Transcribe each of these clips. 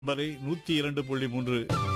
வரை நூத்தி இரண்டு புள்ளி மூன்று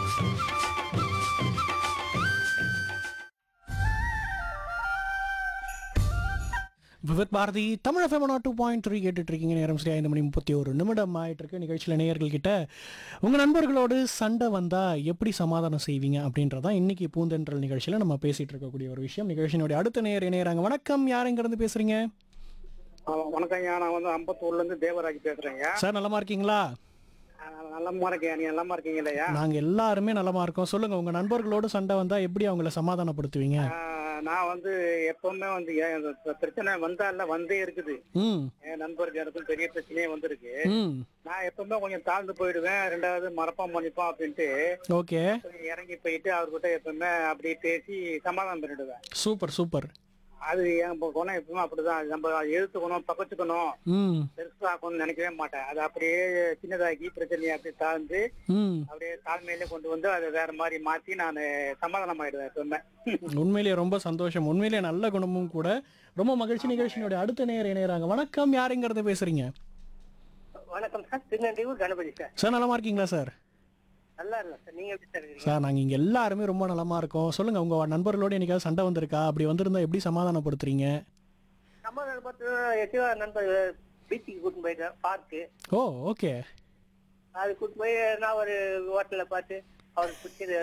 Vividh Bharati Tamil FM two point three கேட்டுட்டு இருக்கீங்க நேரம் சரி ஐந்து மணி முப்பத்தி ஒரு நிமிடம் ஆயிட்டு இருக்கு நிகழ்ச்சியில் நேயர்கள் கிட்ட உங்க நண்பர்களோடு சண்டை வந்தா எப்படி சமாதானம் செய்வீங்க அப்படின்றதான் இன்னைக்கு பூந்தென்றல் நிகழ்ச்சியில் நம்ம பேசிட்டு இருக்கக்கூடிய ஒரு விஷயம் நிகழ்ச்சியினுடைய அடுத்த நேயர் இணையறாங்க வணக்கம் யார் எங்க இருந்து பேசுறீங்க ஆ, வணக்கம்யா நான் வந்து அம்பத்தூர்ல இருந்து தேவராஜ் பேசுறேங்க சார் நலமா இருக்கீங்களா ஆ, நல்லமா இருக்கேன் நீங்க நல்லமா இருக்கீங்க இல்லையா நாங்க எல்லாருமே நலமா இருக்கோம் சொல்லுங்க உங்க நண்பர்களோடு சண்டை வந்தா எப்படி அவங்கள சமாதானப்படுத்துவீங்க ஆ, நான் வந்து எப்பவுமே வந்து ஏன் இந்த பிர- பிரச்சனை வந்தால வந்தே இருக்குது ம் என் நண்பருக்கு எனக்கும் பெரிய பிரச்சனையே வந்திருக்கு ம் நான் எப்பவுமே கொஞ்சம் தாழ்ந்து போயிடுவேன் ரெண்டாவது மறப்பான் மன்னிப்பான் அப்படின்ட்டு ஓகே கொஞ்சம் இறங்கி போயிட்டு அவர்கிட்ட எப்பவுமே அப்படியே பேசி சமாதானம் பண்ணிடுவேன் சூப்பர் சூப்பர் அது என் குணம் எப்பவுமே அப்படிதான் அது நம்ம எழுத்துக்கணும் பக்கத்துக்கணும் ம் பெருசாக்கணும்னு நினைக்கவே மாட்டேன் அது அப்படியே சின்னதாக்கி பிரச்சனையை அப்படியே தாழ்ந்து ம் அப்படியே தாழ்மையில கொண்டு வந்து அதை வேற மாதிரி மாத்தி நான் சமாதானம் ஆயிடுவேன் எப்பவுமே உண்மையிலேயே ரொம்ப சந்தோஷம் உண்மையிலேயே நல்ல குணமும் கூட ரொம்ப மகிழ்ச்சி நிகழ்ச்சியினுடைய அடுத்த நேர் இணையறாங்க வணக்கம் யாருங்கிறத பேசுறீங்க வணக்கம் sir Tirunelveli Ganapathi sir sir நலமா இருக்கீங்களா சார் நல்லா இல்லை சார் நீங்க எப்படி சார் இருக்கீங்க சார் நாங்க இங்க எல்லாருமே ரொம்ப நலமா இருக்கோம் சொல்லுங்க உங்க நண்பர்களோட என்னைக்காவது சண்டை வந்திருக்கா அப்படி வந்திருந்தா எப்படி சமாதானப்படுத்துறீங்க சமாதானம் பார்த்து எத்தனையோ நண்பர் பீச்சுக்கு கூட்டிட்டு போயிட்டேன் பார்க்கு ஓ ஓகே அது கூட்டிட்டு போய் நான் ஒரு ஹோட்டல்ல பார்த்து அவருக்கு பிடிச்சது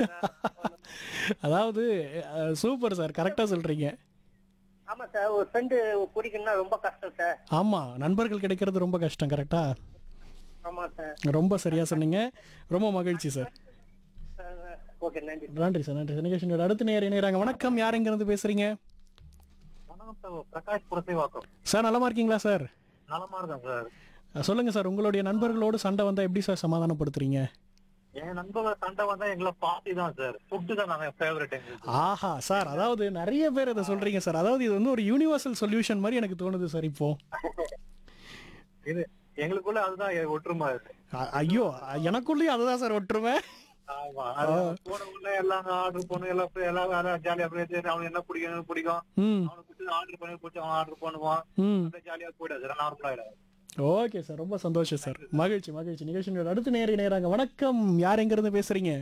அதாவது சூப்பர் சார் கரெக்டா சொல்றீங்க ஆமா சார் ஒரு ஃப்ரெண்டு பிடிக்கணும்னா ரொம்ப கஷ்டம் சார் ஆமா நண்பர்கள் கிடைக்கிறது ரொம்ப கஷ்டம் கரெக்டா ஆமா சார் ரொம்ப சரியா சொன்னீங்க ரொம்ப மகிழ்ச்சி சார் ஓகே நன்றி நன்றி சார் நன்றி சார் நிகழ்ச்சியினுடைய அடுத்த நேர் இணையறாங்க வணக்கம் யாருங்கிறது பேசுறீங்க வணக்கம் சார் பிரகாஷ் புரசைவாக்கம் சார் நலமா இருக்கீங்களா சார் நலமா இருக்கேன் சார் அஹ் சொல்லுங்க சார் உங்களுடைய நண்பர்களோடு சண்டை வந்தா எப்படி சார் சமாதானப்படுத்துறீங்க என் நண்பர்கள் சண்டை வந்தா எங்களை பார்ட்டி தான் சார் ஃபுட்டு தான் நாங்க ஃபேவரட் எங்களுக்கு ஆஹா சார் அதாவது நிறைய பேர் இதை சொல்றீங்க சார் அதாவது இது வந்து ஒரு யூனிவர்சல் சொல்யூஷன் மாதிரி எனக்கு தோணுது சார் இப்போ இது எங்களுக்குள்ள அதுதான் எ- ஒற்றுமை இருக்கு அ- ஐயோ அ- எனக்குள்ளேயும் அதுதான் சார் ஒற்றுமை ஆமா அது போன உடனே எல்லாம் ஆர்டர் பண்ணு எல்லாம் போய் எல்லாம் எல்லாம் ஜாலியா போயிட்டு அவனுக்கு என்ன பிடிக்கும் என்ன பிடிக்கும் ம் அவனுக்கு பிடிச்சது ஆர்டர் பண்ணி பிடிச்சி அவன் ஆர்டர் பண்ணுவான் ம் அப்படியே ஜாலியா போயிடாது நார்மல் ஆயிடாது ஓகே சார் ரொம்ப சந்தோஷம் சார் மகிழ்ச்சி மகிழ்ச்சி நிகழ்ச்சியோட அடுத்த நேர நேராங்க வணக்கம் யார் எங்க இருந்து பேசுறீங்க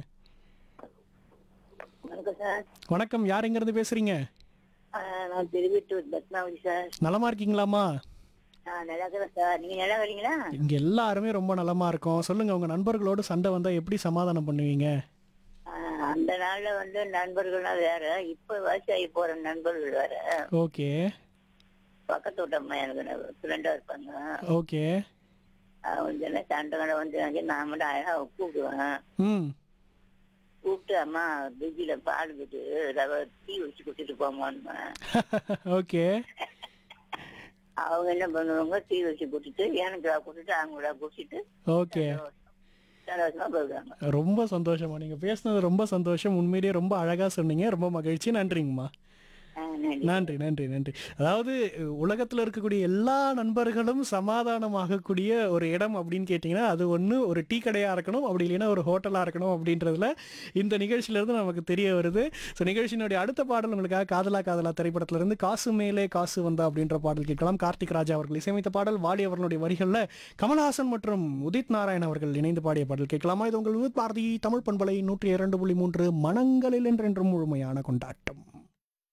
வணக்கம் சார் வணக்கம் யார் எங்க இருந்து பேசுறீங்க நான் திருவிட்டூர் பத்மாவதி சார் நலமா இருக்கீங்களாமா நல்லா இருக்கிறேன் சார் நீங்க நல்லா வரீங்களா இங்க எல்லாருமே ரொம்ப நலமா இருக்கோம் சொல்லுங்க உங்க நண்பர்களோடு சண்டை வந்தா எப்படி சமாதானம் பண்ணுவீங்க ஆஹ் அந்த நாள்ல வந்து நண்பர்கள்லாம் வேற இப்ப வயசாகி போற நண்பர்கள் வேற ஓகே பக்கத்து வீட்டம்மா எனக்கு ஃப்ரெண்டா இருப்பாங்க ஓகே அவங்க என்ன சண்டை வந்து அங்கே நான் மட்டும் அழகா கூப்பிடுவேன் ம் கூப்பிட்டு அம்மா பிஜில பால் விட்டு ரவை டீ வச்சு குடிச்சிட்டு போமான்னு ஓகே அவங்க என்ன பண்ணுவாங்க டீ வச்சு குடிச்சிட்டு எனக்கு குடிச்சிட்டு அவங்கள குடிச்சிட்டு ஓகே சந்தோஷமா போயிடுவாங்க ரொம்ப சந்தோஷமா நீங்க பேசுனது ரொம்ப சந்தோஷம் உண்மையிலேயே ரொம்ப அழகா சொன்னீங்க ரொம்ப மகிழ்ச்சி நன்றிங்கம்மா ஆஹ் நன்றி நன்றி நன்றி நன்றி அதாவது உலகத்துல இருக்கக்கூடிய எல்லா நண்பர்களும் சமாதானமாகக்கூடிய ஒரு இடம் அப்படின்னு கேட்டிங்கன்னா அது ஒன்று ஒரு டீ கடையாக இருக்கணும் அப்படி இல்லைன்னா ஒரு ஹோட்டலாக இருக்கணும் அப்படின்றதுல இந்த நிகழ்ச்சியிலேருந்து நமக்கு தெரிய வருது ஸோ நிகழ்ச்சியினுடைய அடுத்த பாடல் உங்களுக்காக காதலா காதலா திரைப்படத்திலிருந்து காசு மேலே காசு வந்தா அப்படின்ற பாடல் கேட்கலாம் கார்த்திக் ராஜா அவர்கள் இசையமைத்த பாடல் வாலி அவர்களுடைய வரிகளில் கமல்ஹாசன் மற்றும் உதித் நாராயண் அவர்கள் இணைந்து பாடிய பாடல் கேட்கலாமா இது உங்கள் வித் பாரதி தமிழ் பண்பலை நூற்றி இரண்டு புள்ளி மூன்று மனங்களில் என்றென்றும் முழுமையான கொண்டாட்டம்